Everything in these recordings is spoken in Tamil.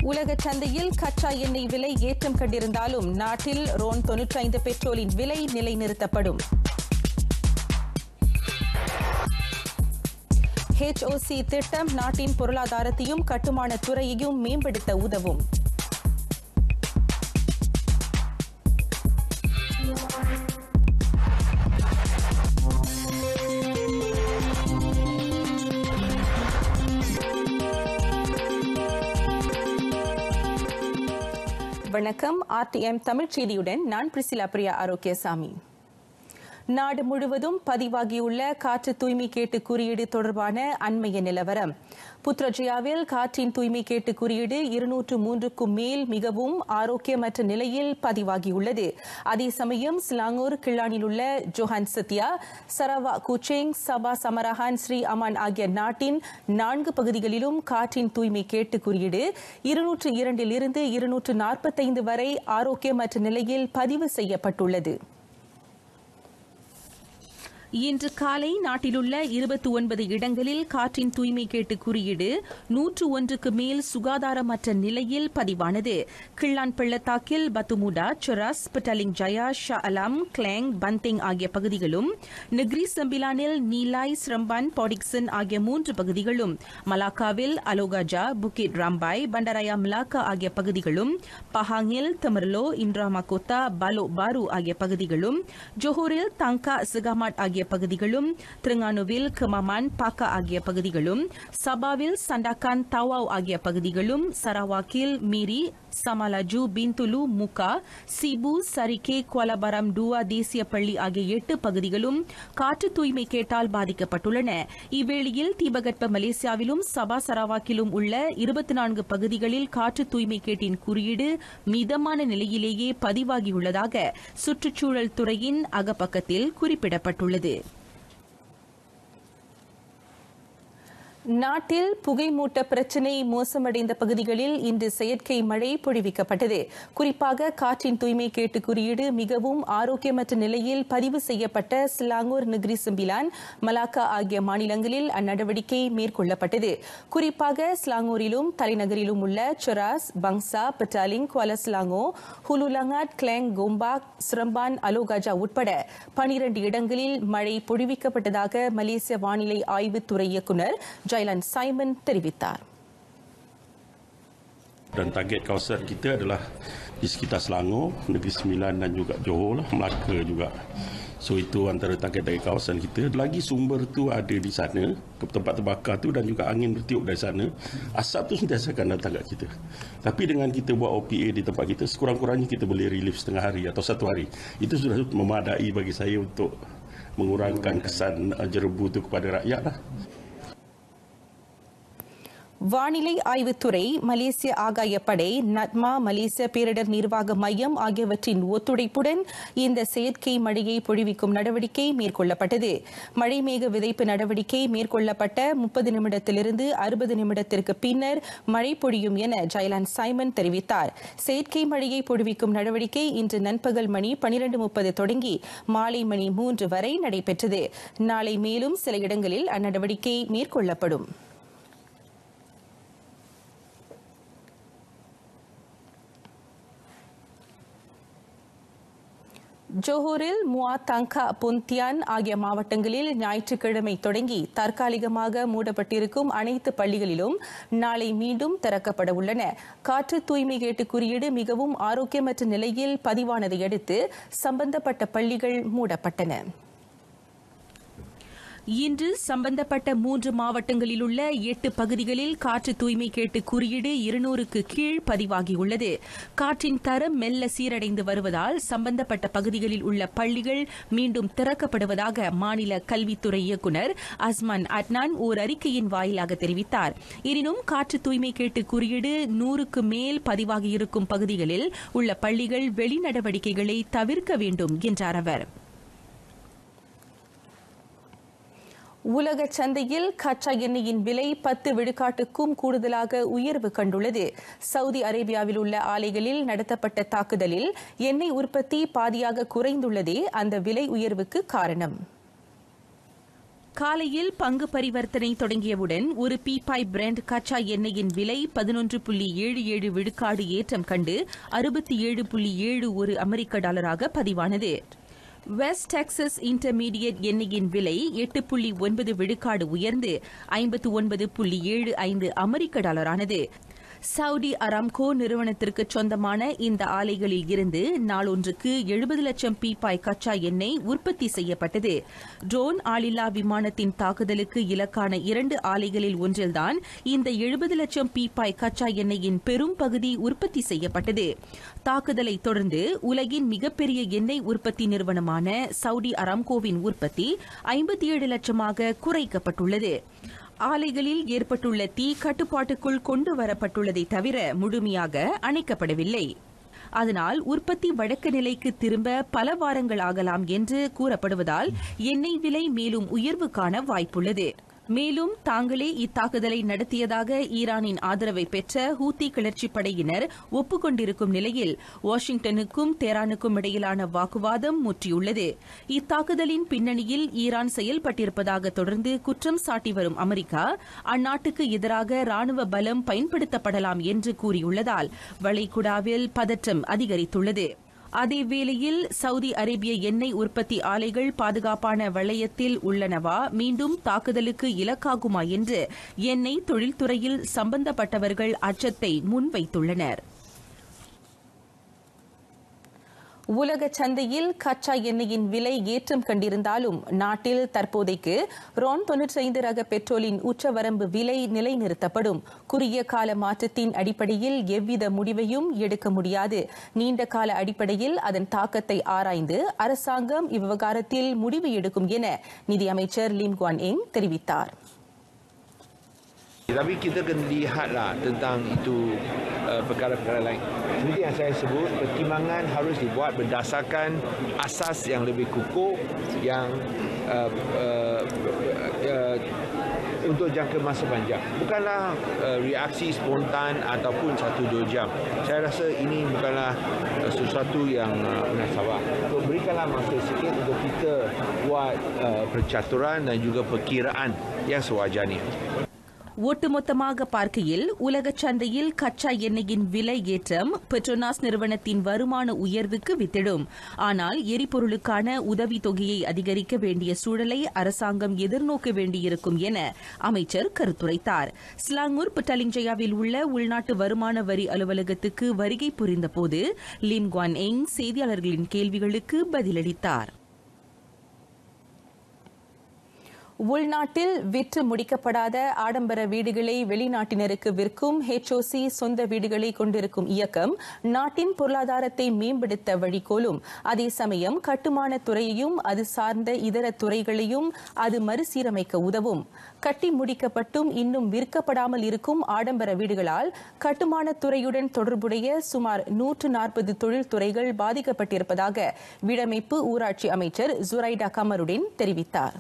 உலக சந்தையில் கச்சா எண்ணெய் விலை ஏற்றம் கண்டிருந்தாலும் நாட்டில் ரோன் தொன்னூற்றைந்து பெட்ரோலின் விலை நிலைநிறுத்தப்படும் ஹெச்ஓசி திட்டம் நாட்டின் பொருளாதாரத்தையும் கட்டுமான துறையையும் மேம்படுத்த உதவும் வணக்கம் ஆர்டிஎம் தமிழ் செய்தியுடன் நான் பிரிசிலா பிரியா ஆரோக்கியசாமி நாடு முழுவதும் பதிவாகியுள்ள காற்று தூய்மை கேட்டு குறியீடு தொடர்பான அண்மைய நிலவரம் புத்ரஜயாவில் காற்றின் தூய்மை கேட்டு குறியீடு இருநூற்று மூன்றுக்கும் மேல் மிகவும் ஆரோக்கியமற்ற நிலையில் பதிவாகியுள்ளது அதே சமயம் சிலாங்கூர் கிள்ளானில் உள்ள Johan Setia Sarawak Kuching Sabah Samarahan Sri Aman ஆகிய நாட்டின் நான்கு பகுதிகளிலும் காற்றின் தூய்மை கேட்டு குறியீடு இருநூற்று இரண்டில் இருந்து இருநூற்று நாற்பத்தைந்து வரை ஆரோக்கியமற்ற நிலையில் பதிவு செய்யப்பட்டுள்ளது இன்று காலை நாட்டிலுள்ள இருபத்தி ஒன்பது இடங்களில் காற்றின் தூய்மை கேட்டு குறியீடு நூற்று ஒன்றுக்கு மேல் சுகாதாரமற்ற நிலையில் பதிவானது கிள்ளான் பள்ளத்தாக்கில் பத்துமுடா சுரஸ் பட்டலிங் ஜயா ஷா அலாம் கிளேங் பந்திங் ஆகிய பகுதிகளும் நிக்ரி சம்பிலானில் நீலாய் ஸ்ரம்பான் பாடிக்சன் ஆகிய மூன்று பகுதிகளும் மலாக்காவில் அலோகாஜா புக்கிட் ராம்பாய் பண்டராயா மிலாக்கா ஆகிய பகுதிகளும் பஹாங்கில் தமர்லோ இன்ட்ராமகோத்தா பலோ பாரு ஆகிய பகுதிகளும் ஜோஹூரில் தங்கா சிகாமாட் ஆகிய பகுதிகளும் திருங்கானுவில் கமாமான் பாக்கா ஆகிய பகுதிகளும் சபாவில் சண்டாக்கான் தவாவ் ஆகிய பகுதிகளும் சரவாக்கில் மீரி சமாலாஜு பிந்துலு முகா சிபு சரிகே கோலபரம் டுவா தேசிய பள்ளி ஆகிய எட்டு பகுதிகளும் காற்று தூய்மை கேட்டால் பாதிக்கப்பட்டுள்ளன இவ்வேளையில் தீபகற்ப மலேசியாவிலும் சபா சரவாக்கிலும் உள்ள இருபத்தி நான்கு பகுதிகளில் காற்று தூய்மை கேட்டின் குறியீடு மிதமான நிலையிலேயே பதிவாகியுள்ளதாக சுற்றுச்சூழல் துறையின் அகப்பக்கத்தில் குறிப்பிடப்பட்டுள்ளது நாட்டில் புகைமூட்ட பிரச்சினை மோசமடைந்த பகுதிகளில் இன்று செயற்கை மழை பொழிவிக்கப்பட்டது குறிப்பாக காற்றின் தூய்மை கேட்டு குறியீடு மிகவும் ஆரோக்கியமற்ற நிலையில் பதிவு செய்யப்பட்ட சிலாங்கூர் நெக்ரி சிம்பிலான் மலாக்கா ஆகிய மாநிலங்களில் அந்நடவடிக்கை மேற்கொள்ளப்பட்டது குறிப்பாக ஸ்லாங்கூரிலும் தலைநகரிலும் உள்ள Cheras Bangsar Petaling Kuala Selangor Hulu Langat Klang Gombak Seremban Alor Gajah உட்பட பனிரண்டு இடங்களில் மழை பொழிவிக்கப்பட்டதாக மலேசிய வானிலை ஆய்வுத்துறை இயக்குநர் ஜைலன் சைமன் தெரிவித்தார் dan target kawasan kita adalah di sekitar Selangor, Negeri Sembilan dan juga Johor lah, Melaka juga. So itu antara target-target kawasan kita. Lagi sumber tu ada di sana, ke tempat terbakar tu dan juga angin bertiup dari sana. Asap tu sentiasa akan datang kat kita. Tapi dengan kita buat OPA di tempat kita, sekurang-kurangnya kita boleh relief setengah hari atau satu hari. Itu sudah memadai bagi saya untuk mengurangkan kesan uh, jerebu tu kepada rakyat lah. வானிலை ஆய்வுத்துறை மலேசிய ஆகாயப்படை நட்மா மலேசிய பேரிடர் நிர்வாக மையம் ஆகியவற்றின் ஒத்துழைப்புடன் இந்த செயற்கை மழையை பொழிவிக்கும் நடவடிக்கை மேற்கொள்ளப்பட்டது மழை மேக விதைப்பு நடவடிக்கை மேற்கொள்ளப்பட்ட முப்பது நிமிடத்திலிருந்து அறுபது நிமிடத்திற்கு பின்னர் மழை பொழியும் என ஜெயலான் சைமன் தெரிவித்தார் செயற்கை மழையை பொழிவிக்கும் நடவடிக்கை இன்று நண்பகல் மணி பனிரண்டு முப்பது தொடங்கி மாலை மணி மூன்று வரை நடைபெற்றது நாளை மேலும் சில இடங்களில் அந்நடவடிக்கை மேற்கொள்ளப்படும் ஜோஹூரில் முவா தங்கா புந்தியான் ஆகிய மாவட்டங்களில் ஞாயிற்றுக்கிழமை தொடங்கி தற்காலிகமாக மூடப்பட்டிருக்கும் அனைத்து பள்ளிகளிலும் நாளை மீண்டும் திறக்கப்பட உள்ளன காற்று தூய்மை கேட்டு குறியீடு மிகவும் ஆரோக்கியமற்ற நிலையில் பதிவானதை அடுத்து சம்பந்தப்பட்ட பள்ளிகள் மூடப்பட்டன இன்று சம்பந்தப்பட்ட மூன்று மாவட்டங்களில் உள்ள எட்டு பகுதிகளில் காற்று தூய்மை கேட்டு குறியீடு இருநூறுக்கு கீழ் பதிவாகியுள்ளது காற்றின் தரம் மெல்ல சீரடைந்து வருவதால் சம்பந்தப்பட்ட பகுதிகளில் உள்ள பள்ளிகள் மீண்டும் திறக்கப்படுவதாக மாநில கல்வித்துறை இயக்குநர் அஸ்மான் அட்னான் ஓர் அறிக்கையின் வாயிலாக தெரிவித்தார் எனினும் காற்று தூய்மை கேட்டு குறியீடு நூறுக்கு மேல் பதிவாகியிருக்கும் பகுதிகளில் உள்ள பள்ளிகள் வெளிநடவடிக்கைகளை தவிர்க்க வேண்டும் என்றார் அவர் உலக சந்தையில் கச்சா எண்ணெயின் விலை பத்து விழுக்காட்டுக்கும் கூடுதலாக உயர்வு கண்டுள்ளது சவுதி அரேபியாவில் உள்ள ஆலைகளில் நடத்தப்பட்ட தாக்குதலில் எண்ணெய் உற்பத்தி பாதியாக குறைந்துள்ளதே அந்த விலை உயர்வுக்கு காரணம் காலையில் பங்கு பரிவர்த்தனை தொடங்கியவுடன் ஒரு பீப்பாய் பிராண்ட் கச்சா எண்ணெயின் விலை பதினொன்று புள்ளி ஏழு ஏழு விழுக்காடு ஏற்றம் கண்டு அறுபத்தி ஏழு புள்ளி ஏழு ஒரு அமெரிக்க டாலராக பதிவானது வெஸ்ட் டெக்சஸ் இன்டர்மீடியட் எண்ணெயின் விலை எட்டு புள்ளி ஒன்பது விழுக்காடு உயர்ந்து ஐம்பத்து ஒன்பது புள்ளி ஏழு ஐந்து அமெரிக்க டாலரானது சவுதி அராம்கோ நிறுவனத்திற்கு சொந்தமான இந்த ஆலைகளில் இருந்து நாளொன்றுக்கு எழுபது லட்சம் பீப்பாய் கச்சா எண்ணெய் உற்பத்தி செய்யப்பட்டது ட்ரோன் ஆளில்லா விமானத்தின் தாக்குதலுக்கு இலக்கான இரண்டு ஆலைகளில் ஒன்றில்தான் இந்த எழுபது லட்சம் பீப்பாய் கச்சா எண்ணெயின் பெரும் பகுதி உற்பத்தி செய்யப்பட்டது தாக்குதலை தொடர்ந்து உலகின் மிகப்பெரிய எண்ணெய் உற்பத்தி நிறுவனமான சவுதி அராம்கோவின் உற்பத்தி ஐம்பத்தி ஏழு லட்சமாக குறைக்கப்பட்டுள்ளது ஆலைகளில் ஏற்பட்டுள்ள தீ கட்டுப்பாட்டுக்குள் கொண்டு வரப்பட்டுள்ளதை தவிர முழுமையாக அணைக்கப்படவில்லை அதனால் உற்பத்தி வழக்க நிலைக்கு திரும்ப பல வாரங்கள் ஆகலாம் என்று கூறப்படுவதால் எண்ணெய் விலை மேலும் உயர்வு காண வாய்ப்புள்ளது மேலும் தாங்களே இத்தாக்குதலை நடத்தியதாக ஈரானின் ஆதரவை பெற்ற ஹூத்தி கிளர்ச்சிப் படையினர் ஒப்புக்கொண்டிருக்கும் நிலையில் வாஷிங்டனுக்கும் தெஹ்ரானுக்கும் இடையிலான வாக்குவாதம் முற்றியுள்ளது இத்தாக்குதலின் பின்னணியில் ஈரான் செயல்பட்டிருப்பதாக தொடர்ந்து குற்றம் சாட்டி வரும் அமெரிக்கா அந்நாட்டுக்கு எதிராக ராணுவ பலம் பயன்படுத்தப்படலாம் என்று கூறியுள்ளதால் வளைகுடாவில் பதற்றம் அதிகரித்துள்ளது அதேவேளையில் சவுதி அரேபிய எண்ணெய் உற்பத்தி ஆலைகள் பாதுகாப்பான வளையத்தில் உள்ளனவா மீண்டும் தாக்குதலுக்கு இலக்காகுமா என்று எண்ணெய் தொழில்துறையில் சம்பந்தப்பட்டவர்கள் அச்சத்தை முன்வைத்துள்ளனர் உலக சந்தையில் கச்சா எண்ணெயின் விலை ஏற்றம் கண்டிருந்தாலும் நாட்டில் தற்போதைக்கு ரான் தொன்னூற்றி ரக பெட்ரோலின் உச்சவரம்பு விலை நிலைநிறுத்தப்படும் குறுகிய கால மாற்றத்தின் அடிப்படையில் எவ்வித முடிவையும் எடுக்க முடியாது நீண்ட கால அடிப்படையில் அதன் தாக்கத்தை ஆராய்ந்து அரசாங்கம் இவ்விவகாரத்தில் முடிவு எடுக்கும் என நிதியமைச்சர் லிம் குவான் எங் தெரிவித்தார் Tapi kita kena lihatlah tentang itu uh, perkara-perkara lain. Seperti yang saya sebut, pertimbangan harus dibuat berdasarkan asas yang lebih kukuh yang uh, uh, uh, untuk jangka masa panjang. Bukanlah uh, reaksi spontan ataupun satu dua jam. Saya rasa ini bukanlah uh, sesuatu yang uh, munasabah. So, berikanlah masa sikit untuk kita buat uh, percaturan dan juga perkiraan yang sewajarnya. ஒட்டுமொத்தமாக பார்க்கையில் உலக சந்தையில் கச்சா எண்ணெயின் விலை ஏற்றம் பெட்ரோனாஸ் நிறுவனத்தின் வருமான உயர்வுக்கு வித்திடும் ஆனால் எரிபொருளுக்கான உதவித் தொகையை அதிகரிக்க வேண்டிய சூழலை அரசாங்கம் எதிர்நோக்க வேண்டியிருக்கும் என அமைச்சர் கருத்துரைத்தார் ஸ்லாங்கூர் பட்டாலிஞ்சயாவில் உள்ள உள்நாட்டு வருமான வரி அலுவலகத்துக்கு வருகை புரிந்தபோது லிம் குவான் எங் செய்தியாளர்களின் கேள்விகளுக்கு பதிலளித்தார் உள்நாட்டில் விற்று முடிக்கப்படாத ஆடம்பர வீடுகளை வெளிநாட்டினருக்கு விற்கும் ஹெச்ஓசி சொந்த வீடுகளை கொண்டிருக்கும் இயக்கம் நாட்டின் பொருளாதாரத்தை மேம்படுத்த வழிகோலும் அதே சமயம் கட்டுமான துறையையும் அது சார்ந்த இதர துறைகளையும் அது மறுசீரமைக்க உதவும் கட்டி முடிக்கப்பட்டும் இன்னும் விற்கப்படாமல் இருக்கும் ஆடம்பர வீடுகளால் கட்டுமான துறையுடன் தொடர்புடைய சுமார் நூற்று நாற்பது தொழில்துறைகள் பாதிக்கப்பட்டிருப்பதாக வீடமைப்பு ஊராட்சி அமைச்சர் ஜுரைடா கமருடின் தெரிவித்தார்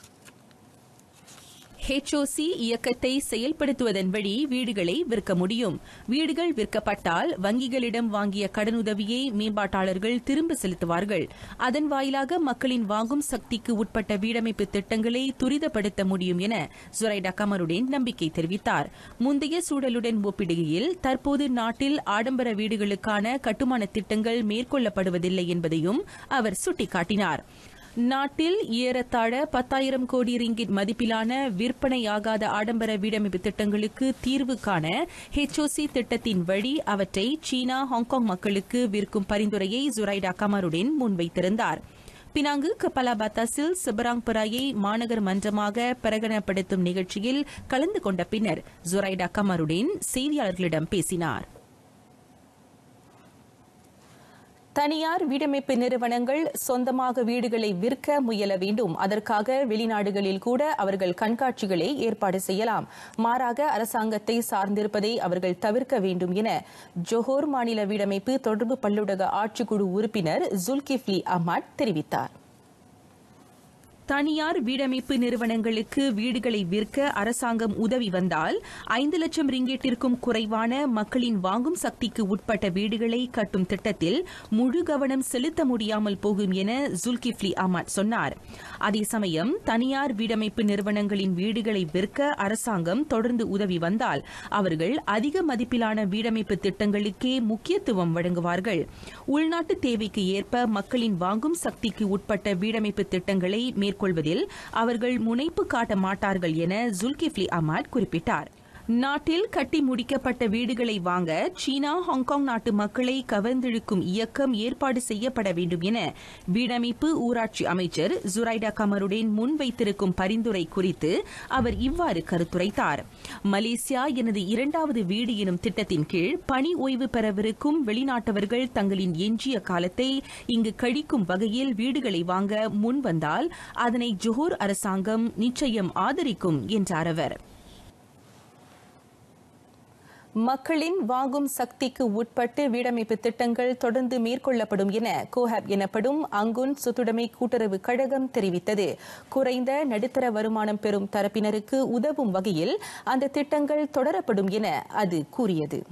ஹெச்ஓசி இயக்கத்தை செயல்படுத்துவதன் வழி வீடுகளை விற்க முடியும் வீடுகள் விற்கப்பட்டால் வங்கிகளிடம் வாங்கிய கடனுதவியை மேம்பாட்டாளர்கள் திரும்ப செலுத்துவார்கள் அதன் வாயிலாக மக்களின் வாங்கும் சக்திக்கு உட்பட்ட வீடமைப்பு திட்டங்களை துரிதப்படுத்த முடியும் என ஜுரைடா கமருடன் நம்பிக்கை தெரிவித்தார் முந்தைய சூழலுடன் ஒப்பிடுகையில் தற்போது நாட்டில் ஆடம்பர வீடுகளுக்கான கட்டுமான திட்டங்கள் மேற்கொள்ளப்படுவதில்லை என்பதையும் அவர் சுட்டிக்காட்டினார் நாட்டில் ஏறத்தாழ பத்தாயிரம் கோடி ரிங்கிட் மதிப்பிலான விற்பனையாகாத ஆடம்பர வீடமைப்பு திட்டங்களுக்கு தீர்வு காண ஹெச்ஓசி திட்டத்தின் வழி அவற்றை சீனா ஹாங்காங் மக்களுக்கு விற்கும் பரிந்துரையை ஜுரைடா கமருடன் முன்வைத்திருந்தார் பினாங்கு கப்பலா பத்தாசில் சிபராங் பராயை மாநகர் மன்றமாக பிரகடனப்படுத்தும் நிகழ்ச்சியில் கலந்து கொண்ட பின்னர் ஜுரைடா கமருடன் செய்தியாளர்களிடம் பேசினார் தனியார் வீடமைப்பு நிறுவனங்கள் சொந்தமாக வீடுகளை விற்க முயல வேண்டும் அதற்காக வெளிநாடுகளில் கூட அவர்கள் கண்காட்சிகளை ஏற்பாடு செய்யலாம் மாறாக அரசாங்கத்தை சார்ந்திருப்பதை அவர்கள் தவிர்க்க வேண்டும் என ஜோஹோர் மாநில வீடமைப்பு தொடர்பு பல்லுலக ஆட்சிக்குழு உறுப்பினர் ஜுல்கிஃப்லி அஹ்மத் தெரிவித்தார் தனியார் வீடமைப்பு நிறுவனங்களுக்கு வீடுகளை விற்க அரசாங்கம் உதவி வந்தால் ஐந்து லட்சம் ரிங்கெட்டிற்கும் குறைவான மக்களின் வாங்கும் சக்திக்கு உட்பட்ட வீடுகளை கட்டும் திட்டத்தில் முழு கவனம் செலுத்த முடியாமல் போகும் என ஜுல்கிஃப்லி அஹ்மத் சொன்னார் அதே சமயம் தனியார் வீடமைப்பு நிறுவனங்களின் வீடுகளை விற்க அரசாங்கம் தொடர்ந்து உதவி வந்தால் அவர்கள் அதிக மதிப்பிலான வீடமைப்பு திட்டங்களுக்கே முக்கியத்துவம் வழங்குவார்கள் உள்நாட்டு தேவைக்கு ஏற்ப மக்களின் வாங்கும் சக்திக்கு உட்பட்ட வீடமைப்பு திட்டங்களை மேற்கொள்வதில் அவர்கள் முனைப்பு காட்ட மாட்டார்கள் என ஜுல்கிஃப்லி அஹ்மத் குறிப்பிட்டார் நாட்டில் கட்டி முடிக்கப்பட்ட வீடுகளை வாங்க சீனா ஹாங்காங் நாட்டு மக்களை கவர்ந்திழுக்கும் இயக்கம் ஏற்பாடு செய்யப்பட வேண்டும் என வீடமைப்பு ஊராட்சி அமைச்சர் ஜுரைடா கமருடேன் முன்வைத்திருக்கும் பரிந்துரை குறித்து அவர் இவ்வாறு கருத்துரைத்தார் மலேசியா எனது இரண்டாவது வீடு எனும் திட்டத்தின் கீழ் பணி ஓய்வு பெறவிருக்கும் வெளிநாட்டவர்கள் தங்களின் எஞ்சிய காலத்தை இங்கு கழிக்கும் வகையில் வீடுகளை வாங்க முன்வந்தால் அதனை ஜோஹர் அரசாங்கம் நிச்சயம் ஆதரிக்கும் என்றார் அவர் மக்களின் வாங்கும் சக்திக்கு உட்பட்டு வீடமைப்பு திட்டங்கள் தொடர்ந்து மேற்கொள்ளப்படும் என கோஹாப் எனப்படும் அங்குன் சொத்துடைமை கூட்டுறவு கழகம் தெரிவித்தது குறைந்த நடுத்தர வருமானம் பெறும் தரப்பினருக்கு உதவும் வகையில் அந்த திட்டங்கள் தொடரப்படும் என அது கூறியது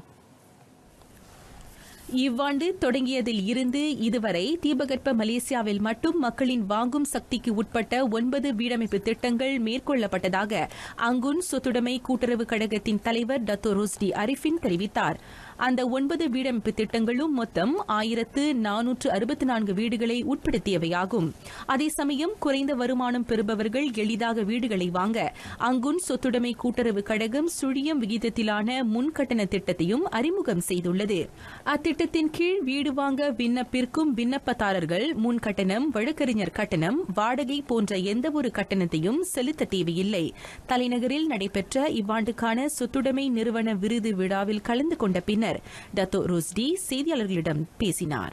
இவ்வாண்டு தொடங்கியதில் இருந்து இதுவரை தீபகற்ப மலேசியாவில் மட்டும் மக்களின் வாங்கும் சக்திக்கு உட்பட்ட ஒன்பது வீடமைப்பு திட்டங்கள் மேற்கொள்ளப்பட்டதாக அங்குன் சொத்துடைமை கூட்டுறவு கழகத்தின் தலைவர் டத்தோ ரோஸ்டி அரிஃபின் தெரிவித்தார் அந்த ஒன்பது வீடமைப்பு திட்டங்களும் மொத்தம் ஆயிரத்து நானூற்று அறுபத்தி நான்கு வீடுகளை உட்படுத்தியவையாகும் அதே சமயம் குறைந்த வருமானம் பெறுபவர்கள் எளிதாக வீடுகளை வாங்க அங்குன் சொத்துடைமை கூட்டுறவு கழகம் சுழியம் விகிதத்திலான முன்கட்டண திட்டத்தையும் அறிமுகம் செய்துள்ளது அத்திட்டத்தின் கீழ் வீடு வாங்க விண்ணப்பிற்கும் விண்ணப்பதாரர்கள் முன் கட்டணம் வழக்கறிஞர் கட்டணம் வாடகை போன்ற எந்தவொரு கட்டணத்தையும் செலுத்த தேவையில்லை தலைநகரில் நடைபெற்ற இவ்வாண்டுக்கான சொத்துடைமை நிறுவன விருது விழாவில் கலந்து கொண்ட பின்னர் டத்தோ ரோஸ்டி செய்தியாளர்களிடம் பேசினார்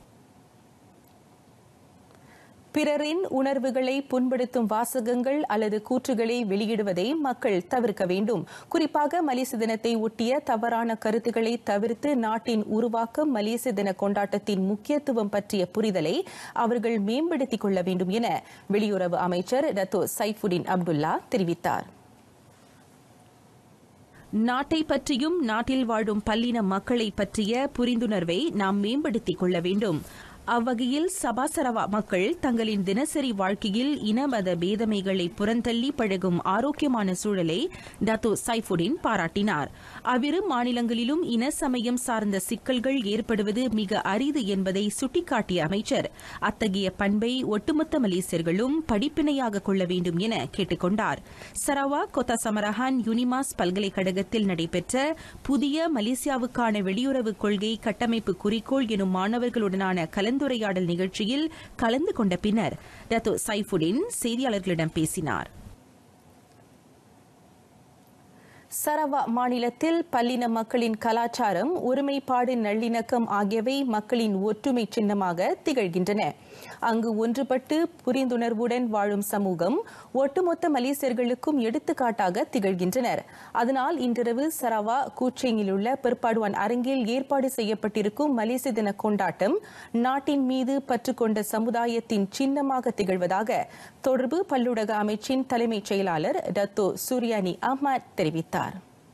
பிறரின் உணர்வுகளை புண்படுத்தும் வாசகங்கள் அல்லது கூற்றுகளை வெளியிடுவதை மக்கள் தவிர்க்க வேண்டும் குறிப்பாக மலேசிய தினத்தை ஒட்டிய தவறான கருத்துக்களை தவிர்த்து நாட்டின் உருவாக்கம் மலேசிய தின கொண்டாட்டத்தின் முக்கியத்துவம் பற்றிய புரிதலை அவர்கள் மேம்படுத்திக் கொள்ள வேண்டும் என வெளியுறவு அமைச்சர் டத்தோ சைஃபுடின் அப்துல்லா தெரிவித்தார் நாட்டை பற்றியும் நாட்டில் வாழும் பல்லின மக்களை பற்றிய புரிந்துணர்வை நாம் மேம்படுத்திக் கொள்ள வேண்டும் அவ்வகையில் சபாசரவா மக்கள் தங்களின் தினசரி வாழ்க்கையில் இன மத பேதமைகளை புறந்தள்ளி பழகும் ஆரோக்கியமான சூழலை டத்தோ சைஃபுடின் பாராட்டினார் அவ்விரு மாநிலங்களிலும் இன சமயம் சார்ந்த சிக்கல்கள் ஏற்படுவது மிக அரிது என்பதை சுட்டிக்காட்டிய அமைச்சர் அத்தகைய பண்பை ஒட்டுமொத்த மலேசியர்களும் படிப்பினையாக கொள்ள வேண்டும் என கேட்டுக் கொண்டார் சரவா கொத்தா சமரஹான் யுனிமாஸ் பல்கலைக்கழகத்தில் நடைபெற்ற புதிய மலேசியாவுக்கான வெளியுறவு கொள்கை கட்டமைப்பு குறிக்கோள் எனும் மாணவர்களுடனான கலந்து கலந்துரையாடல் நிகழ்ச்சியில் கலந்து கொண்ட பின்னர் டத்தோ சைஃபுடின் செய்தியாளர்களிடம் பேசினார் சரவா மாநிலத்தில் பல்லின மக்களின் கலாச்சாரம் ஒருமைப்பாடு நல்லிணக்கம் ஆகியவை மக்களின் ஒற்றுமை சின்னமாக திகழ்கின்றன அங்கு ஒன்றுபட்டு புரிந்துணர்வுடன் வாழும் சமூகம் ஒட்டுமொத்த மலேசியர்களுக்கும் எடுத்துக்காட்டாக திகழ்கின்றனர் அதனால் இன்றிரவு சரவா கூச்சேங்கில் உள்ள பிற்பாடுவான் அரங்கில் ஏற்பாடு செய்யப்பட்டிருக்கும் மலேசிய தின கொண்டாட்டம் நாட்டின் மீது பற்றுக்கொண்ட சமுதாயத்தின் சின்னமாக திகழ்வதாக தொடர்பு பல்லுடக அமைச்சின் தலைமைச் செயலாளர் டத்தோ சூர்யானி அஹ்மத் தெரிவித்தார்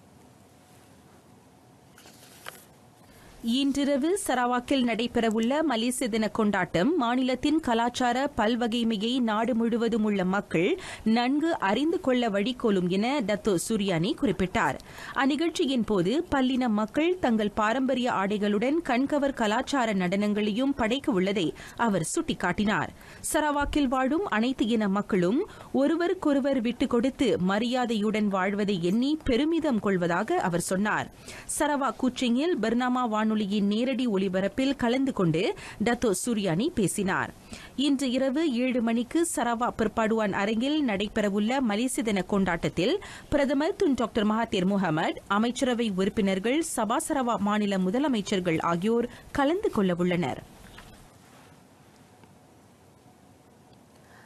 இன்றிரவு சரவாக்கில் நடைபெறவுள்ள மலேசிய தின கொண்டாட்டம் மாநிலத்தின் கலாச்சார பல்வகைமையை நாடு முழுவதும் உள்ள மக்கள் நன்கு அறிந்து கொள்ள வழிகோலும் என டத்தோ சூர்யானி குறிப்பிட்டார் அந்நிகழ்ச்சியின் போது பல்லின மக்கள் தங்கள் பாரம்பரிய ஆடைகளுடன் கண்கவர் கலாச்சார நடனங்களையும் படைக்க உள்ளதை அவர் சுட்டிக்காட்டினார் சரவாக்கில் வாழும் அனைத்து இன மக்களும் ஒருவருக்கொருவர் விட்டுக் கொடுத்து மரியாதையுடன் வாழ்வதை எண்ணி பெருமிதம் கொள்வதாக அவர் சொன்னார் சரவா கூச்சிங்கில் பர்னாமா வானொலி வானொலியின் நேரடி ஒலிபரப்பில் கலந்து கொண்டு டத்தோ சூர்யானி பேசினார் இன்று இரவு ஏழு மணிக்கு சரவா பிற்பாடுவான் அரங்கில் நடைபெறவுள்ள மலேசிய தின கொண்டாட்டத்தில் பிரதமர் துன் டாக்டர் மகாதீர் முகமது அமைச்சரவை உறுப்பினர்கள் சபா சரவா மாநில முதலமைச்சர்கள் ஆகியோர் கலந்து கொள்ளவுள்ளனா்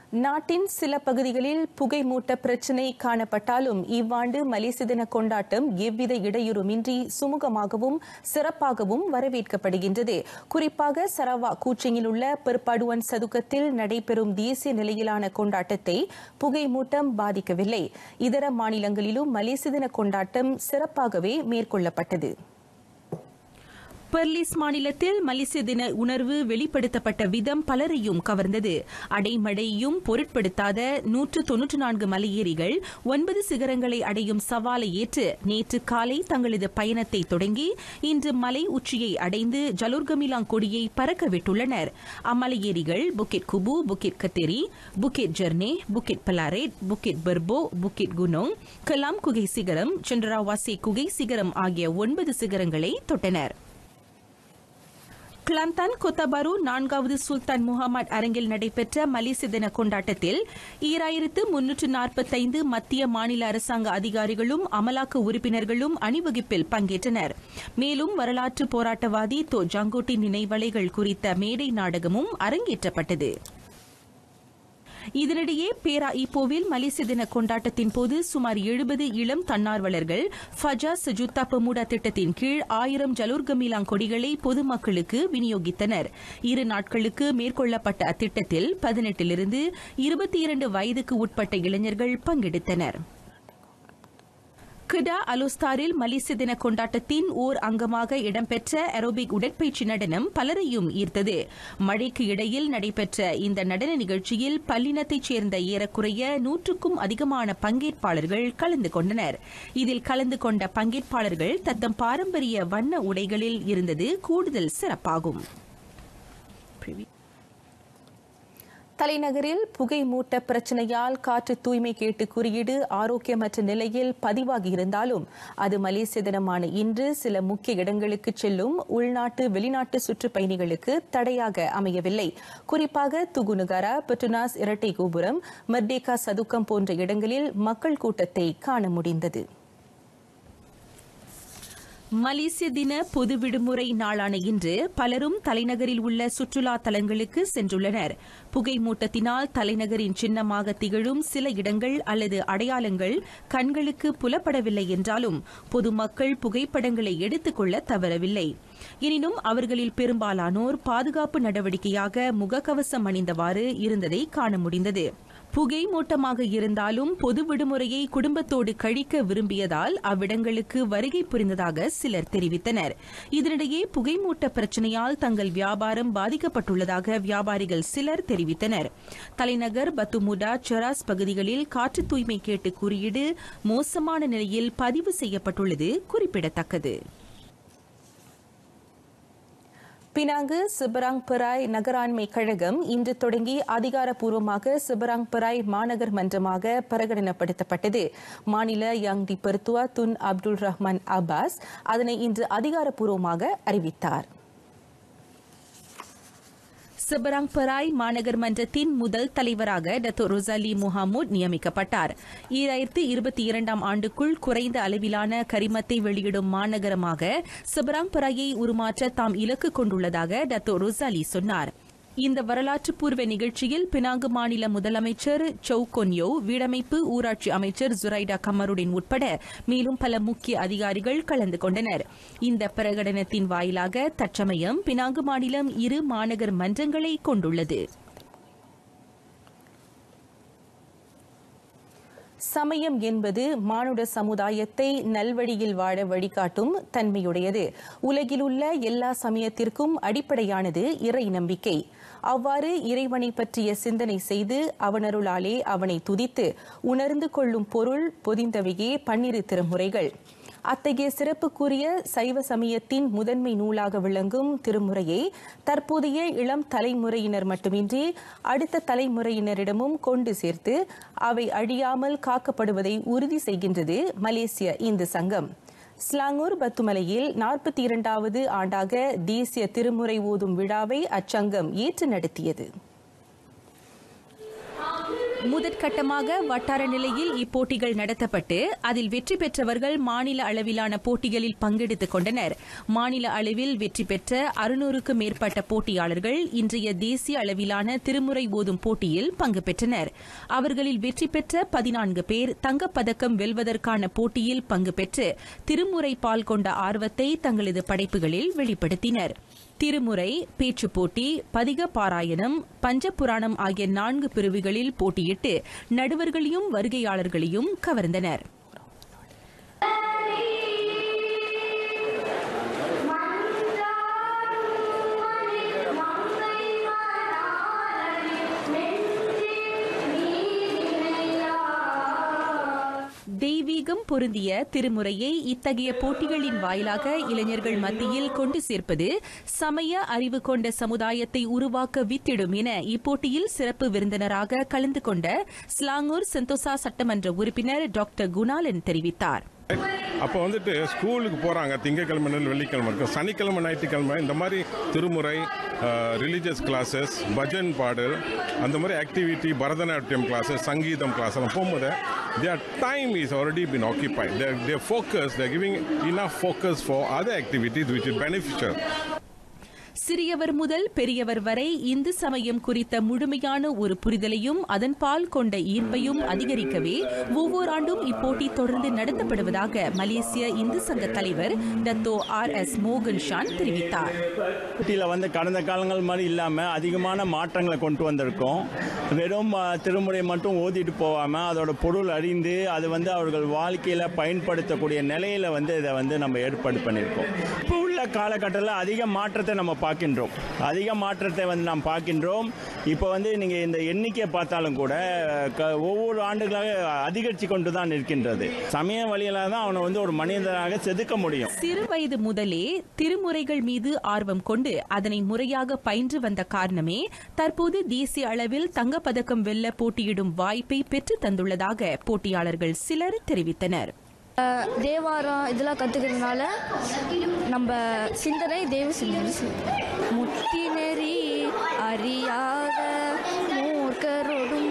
நாட்டின் சில பகுதிகளில் புகை மூட்ட பிரச்சினை காணப்பட்டாலும் இவ்வாண்டு மலேசிய தின கொண்டாட்டம் எவ்வித இடையூறுமின்றி சுமூகமாகவும் சிறப்பாகவும் வரவேற்கப்படுகின்றது குறிப்பாக சரவா கூச்சிங்கில் உள்ள பெர்பாடுவன் சதுக்கத்தில் நடைபெறும் தேசிய நிலையிலான கொண்டாட்டத்தை புகை மூட்டம் பாதிக்கவில்லை இதர மாநிலங்களிலும் மலேசிய தின கொண்டாட்டம் சிறப்பாகவே மேற்கொள்ளப்பட்டது பெர்லிஸ் மாநிலத்தில் மலேசிய தின உணர்வு வெளிப்படுத்தப்பட்ட விதம் பலரையும் கவர்ந்தது அடைமழையும் பொருட்படுத்தாத நூற்று தொன்னூற்று நான்கு மலையேறிகள் ஒன்பது சிகரங்களை அடையும் சவாலை ஏற்று நேற்று காலை தங்களது பயணத்தை தொடங்கி இன்று மலை உச்சியை அடைந்து ஜலுர்கமிலாங் கொடியை பறக்க விட்டுள்ளனர் அம்மலையேறிகள் புக்கிட் குபு புக்கிட் கத்தேரி புக்கிட் ஜெர்னே புக்கிட் பலாரேட் புக்கிட் பர்போ புக்கிட் குனோங் கலாம் குகை சிகரம் சந்திராவாசி குகை சிகரம் ஆகிய ஒன்பது சிகரங்களை தொட்டனர் கிளாந்தான் கொத்தபாரு நான்காவது சுல்தான் முகமது அரங்கில் நடைபெற்ற மலேசிய தின கொண்டாட்டத்தில் ஈராயிரத்து முன்னூற்று நாற்பத்தைந்து மத்திய மாநில அரசாங்க அதிகாரிகளும் அமலாக்க உறுப்பினர்களும் அணிவகுப்பில் பங்கேற்றனர் மேலும் வரலாற்று போராட்டவாதி தோ ஜங்கோட்டின் நினைவலைகள் குறித்த மேடை நாடகமும் அரங்கேற்றப்பட்டது இதனிடையே பேரா ஈப்போவில் மலேசிய தின கொண்டாட்டத்தின் போது சுமார் எழுபது இளம் தன்னார்வலர்கள் ஃபஜா சஜுத்தா பெமுடா திட்டத்தின் கீழ் ஆயிரம் ஜலூர்கமிலாங் கொடிகளை பொதுமக்களுக்கு விநியோகித்தனர் இரு நாட்களுக்கு மேற்கொள்ளப்பட்ட அத்திட்டத்தில் பதினெட்டிலிருந்து இருபத்தி இரண்டு வயதுக்கு உட்பட்ட இளைஞர்கள் பங்கெடுத்தனர் கிடா அலுஸ்தாரில் மலேசிய தின கொண்டாட்டத்தின் ஓர் அங்கமாக இடம்பெற்ற அரோபிக் உடற்பயிற்சி நடனம் பலரையும் ஈர்த்தது மழைக்கு இடையில் நடைபெற்ற இந்த நடன நிகழ்ச்சியில் பல்லினத்தைச் சேர்ந்த ஏறக்குறைய நூற்றுக்கும் அதிகமான பங்கேற்பாளர்கள் கலந்து கொண்டனர் இதில் கலந்து கொண்ட பங்கேற்பாளர்கள் தத்தம் பாரம்பரிய வண்ண உடைகளில் இருந்தது கூடுதல் சிறப்பாகும் தலைநகரில் புகை மூட்ட பிரச்சனையால் காற்று தூய்மை கேட்டு குறியீடு ஆரோக்கியமற்ற நிலையில் பதிவாகியிருந்தாலும் அது மலேசிய தினமான இன்று சில முக்கிய இடங்களுக்கு செல்லும் உள்நாட்டு வெளிநாட்டு சுற்றுப்பயணிகளுக்கு தடையாக அமையவில்லை குறிப்பாக துகுனுகரா பெட்ருனாஸ் இரட்டை கோபுரம் மர்டேகா சதுக்கம் போன்ற இடங்களில் மக்கள் கூட்டத்தை காண முடிந்தது மலேசிய தின பொது விடுமுறை நாளான இன்று பலரும் தலைநகரில் உள்ள சுற்றுலா தலங்களுக்கு சென்றுள்ளனர் புகை மூட்டத்தினால் தலைநகரின் சின்னமாக திகழும் சில இடங்கள் அல்லது அடையாளங்கள் கண்களுக்கு புலப்படவில்லை என்றாலும் பொதுமக்கள் புகைப்படங்களை எடுத்துக்கொள்ள தவறவில்லை எனினும் அவர்களில் பெரும்பாலானோர் பாதுகாப்பு நடவடிக்கையாக முகக்கவசம் அணிந்தவாறு இருந்ததை காண முடிந்தது புகை மூட்டமாக இருந்தாலும் பொது விடுமுறையை குடும்பத்தோடு கழிக்க விரும்பியதால் அவ்விடங்களுக்கு வருகை புரிந்ததாக சிலர் தெரிவித்தனர் இதனிடையே புகைமூட்ட பிரச்சனையால் தங்கள் வியாபாரம் பாதிக்கப்பட்டுள்ளதாக வியாபாரிகள் சிலர் தெரிவித்தனர் தலைநகர் பத்துமுடா செராஸ் பகுதிகளில் காற்று தூய்மை கேட்டு குறியீடு மோசமான நிலையில் பதிவு செய்யப்பட்டுள்ளது குறிப்பிடத்தக்கது பினாங்கு சிபராங் பிராய் நகராண்மை கழகம் இன்று தொடங்கி அதிகாரப்பூர்வமாக சிபராங் பிராய் மாநகர் மன்றமாக பிரகடனப்படுத்தப்பட்டது மாநில Yang di Pertua Tun Abdul Rahman Abbas அதனை இன்று அதிகாரப்பூர்வமாக அறிவித்தார் சிபராங் பராய் மாநகர் மன்றத்தின் முதல் தலைவராக டத்தோ ரொசாலி முஹாமுட் நியமிக்கப்பட்டார் ஈராயிரத்து இருபத்தி இரண்டாம் ஆண்டுக்குள் குறைந்த அளவிலான கரிமத்தை வெளியிடும் மாநகரமாக சிபராங் பராயை உருமாற்ற தாம் இலக்கு கொண்டுள்ளதாக டத்தோ ரொசாலி சொன்னார் இந்த வரலாற்று பூர்வ நிகழ்ச்சியில் பினாங்கு மாநில முதலமைச்சர் சௌ கொன்யோ வீடமைப்பு ஊராட்சி அமைச்சர் ஜுரைடா கமருடின் உட்பட மேலும் பல முக்கிய அதிகாரிகள் கலந்து கொண்டனர் இந்த பிரகடனத்தின் வாயிலாக தற்சமயம் பினாங்கு மாநிலம் இரு மாநகர் மன்றங்களை கொண்டுள்ளது சமயம் என்பது மானுட சமுதாயத்தை நல்வழியில் வாழ வழிகாட்டும் தன்மையுடையது உலகில் உள்ள எல்லா சமயத்திற்கும் அடிப்படையானது இறை நம்பிக்கை அவ்வாறு இறைவனை பற்றிய சிந்தனை செய்து அவனருளாலே அவனை துதித்து உணர்ந்து கொள்ளும் பொருள் பொதிந்தவையே பன்னிரு திருமுறைகள் அத்தகைய சிறப்புக்குரிய சைவ சமயத்தின் முதன்மை நூலாக விளங்கும் திருமுறையை தற்போதைய இளம் தலைமுறையினர் மட்டுமின்றி அடுத்த தலைமுறையினரிடமும் கொண்டு சேர்த்து அவை அழியாமல் காக்கப்படுவதை உறுதி செய்கின்றது மலேசிய இந்து சங்கம் ஸ்லாங்கூர் பத்துமலையில் நாற்பத்தி இரண்டாவது ஆண்டாக தேசிய திருமுறை ஓதும் விழாவை அச்சங்கம் ஏற்று நடத்தியது முதற்கட்டமாக வட்டார நிலையில் இப்போட்டிகள் நடத்தப்பட்டு அதில் வெற்றி பெற்றவர்கள் மாநில அளவிலான போட்டிகளில் பங்கெடுத்துக் கொண்டனர் மாநில அளவில் வெற்றி பெற்ற அறுநூறுக்கும் மேற்பட்ட போட்டியாளர்கள் இன்றைய தேசிய அளவிலான திருமுறை ஓதும் போட்டியில் பங்கு பெற்றனர் அவர்களில் வெற்றி பெற்ற பதினான்கு பேர் தங்கப்பதக்கம் வெல்வதற்கான போட்டியில் பங்கு பெற்று திருமுறை பால் கொண்ட ஆர்வத்தை தங்களது படைப்புகளில் வெளிப்படுத்தினர் திருமுறை பேச்சுப் போட்டி பதிக பாராயணம் பஞ்சபுராணம் ஆகிய நான்கு பிரிவுகளில் போட்டியிட்டு நடுவர்களையும் வருகையாளர்களையும் கவர்ந்தனர் தெய்வீகம் பொருந்திய திருமுறையை இத்தகைய போட்டிகளின் வாயிலாக இளைஞர்கள் மத்தியில் கொண்டு சேர்ப்பது சமய அறிவு கொண்ட சமுதாயத்தை உருவாக்க வித்திடும் என இப்போட்டியில் சிறப்பு விருந்தினராக கலந்து கொண்ட ஸ்லாங்கூர் செந்தோசா சட்டமன்ற உறுப்பினர் டாக்டர் குணாலன் தெரிவித்தார் அப்போ வந்துட்டு ஸ்கூலுக்கு போகிறாங்க திங்கக்கிழமை நாள் வெள்ளிக்கிழமை இருக்கும் சனிக்கிழமை ஞாயிற்றுக்கிழமை இந்த மாதிரி திருமுறை ரிலீஜியஸ் கிளாஸஸ் பஜன் பாடல் அந்த மாதிரி ஆக்டிவிட்டி பரதநாட்டியம் கிளாஸஸ் சங்கீதம் கிளாஸ் எல்லாம் போகும்போது their time is already been occupied their, their focus they're giving enough focus for other activities which is beneficial சிறியவர் முதல் பெரியவர் வரை இந்து சமயம் குறித்த முழுமையான ஒரு புரிதலையும் அதன் பால் கொண்ட ஈர்ப்பையும் அதிகரிக்கவே ஒவ்வொரு ஆண்டும் இப்போட்டி தொடர்ந்து நடத்தப்படுவதாக மலேசிய இந்து சங்க தலைவர் டத்தோ ஆர் எஸ் மோகன் ஷான் தெரிவித்தார் போட்டியில் வந்து கடந்த காலங்கள் மாதிரி இல்லாமல் அதிகமான மாற்றங்களை கொண்டு வந்திருக்கோம் வெறும் ஆ, திருமுறை மட்டும் ஓதிட்டு போகாமல் அதோட பொருள் அறிந்து அது வந்து அவர்கள் வாழ்க்கையில் பயன்படுத்தக்கூடிய நிலையில் வந்து இதை வந்து நம்ம ஏற்பாடு பண்ணியிருக்கோம் இப்போ உள்ள காலகட்டத்தில் அதிக மாற்றத்தை நம்ம பார்க்கின்றோம் அதிக மாற்றத்தை வந்து நாம் பார்க்கின்றோம் இப்போ வந்து நீங்கள் இந்த எண்ணிக்கையை பார்த்தாலும் கூட க- ஒவ்வொரு ஆண்டுகளாக அதிகரித்து கொண்டு தான் இருக்கின்றது சமய வழியில தான் அவனை வந்து ஒரு மனிதனாக செதுக்க முடியும் சிறு வயது முதலே திருமுறைகள் மீது ஆர்வம் கொண்டு அதனை முறையாக பயின்று வந்த காரணமே தற்போது தேசிய அளவில் தங்கப்பதக்கம் வெல்ல போட்டியிடும் வாய்ப்பை பெற்றுத் தந்துள்ளதாக போட்டியாளர்கள் சிலர் தெரிவித்தனர் அஹ் தேவாரம் இதெல்லாம் கற்றுக்கிறதுனால நம்ம சிந்தனை தெய்வ சிந்தனை முத்தி நெறி அறியாத மூர்க்கரோடும்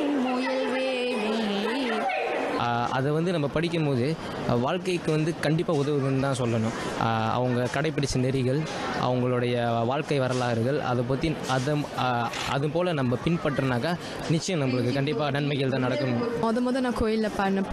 முயல்வேணி ஆஹ் அதை வந்து நம்ம படிக்கும்போது அஹ் வாழ்க்கைக்கு வந்து கண்டிப்பாக உதவுதுன்னு தான் சொல்லணும் ஆஹ் அவங்க கடைப்பிடிச்ச நெறிகள் அவங்களுடைய வாழ்க்கை வரலாறுகள் அதை பற்றி அதை அது போல் நம்ம பின்பற்றினாக்கா நிச்சயம் நம்மளுக்கு கண்டிப்பாக நன்மைகள் தான் நடக்கும் முத முத நான் கோயிலில் பாடினப்ப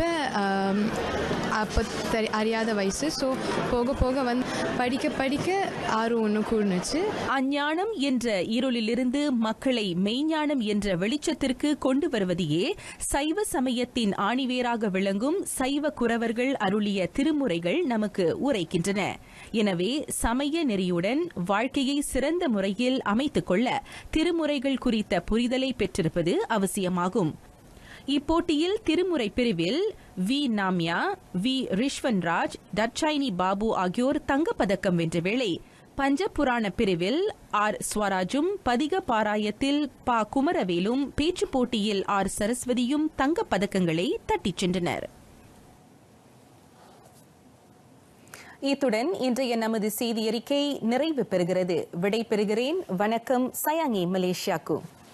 அப்போ தெரி அறியாத வயசு ஸோ போக போக வந்து படிக்க படிக்க ஆர்வம் ஒன்று கூடுனுச்சு அஞ்ஞானம் என்ற இருளிலிருந்து மக்களை மெய்ஞானம் என்ற வெளிச்சத்திற்கு கொண்டு வருவதையே சைவ சமயத்தின் ஆணிவேராக விளங்கும் சைவ குரவர்கள் அருளிய திருமுறைகள் நமக்கு உரைக்கின்றன எனவே சமய நெறியுடன் வாழ்க்கையை சிறந்த முறையில் அமைத்துக் கொள்ள திருமுறைகள் குறித்த புரிதலை பெற்றிருப்பது அவசியமாகும் இப்போட்டியில் திருமுறை பிரிவில் வி நாம்யா வி ரிஷ்வன்ராஜ் தட்சாயினி பாபு ஆகியோர் தங்கப்பதக்கம் வென்ற வேளை பஞ்சபுராண பிரிவில் ஆர் ஸ்வராஜும் பதிக பாராயத்தில் பா குமரவேலும் பேச்சுப் போட்டியில் ஆர் சரஸ்வதியும் தங்கப் பதக்கங்களை தட்டிச் சென்றனர் இத்துடன் இன்றைய நமது செய்தி அறிக்கை நிறைவு பெறுகிறது விடை பெறுகிறேன் வணக்கம் சயாங்கி மலேசியாக்கு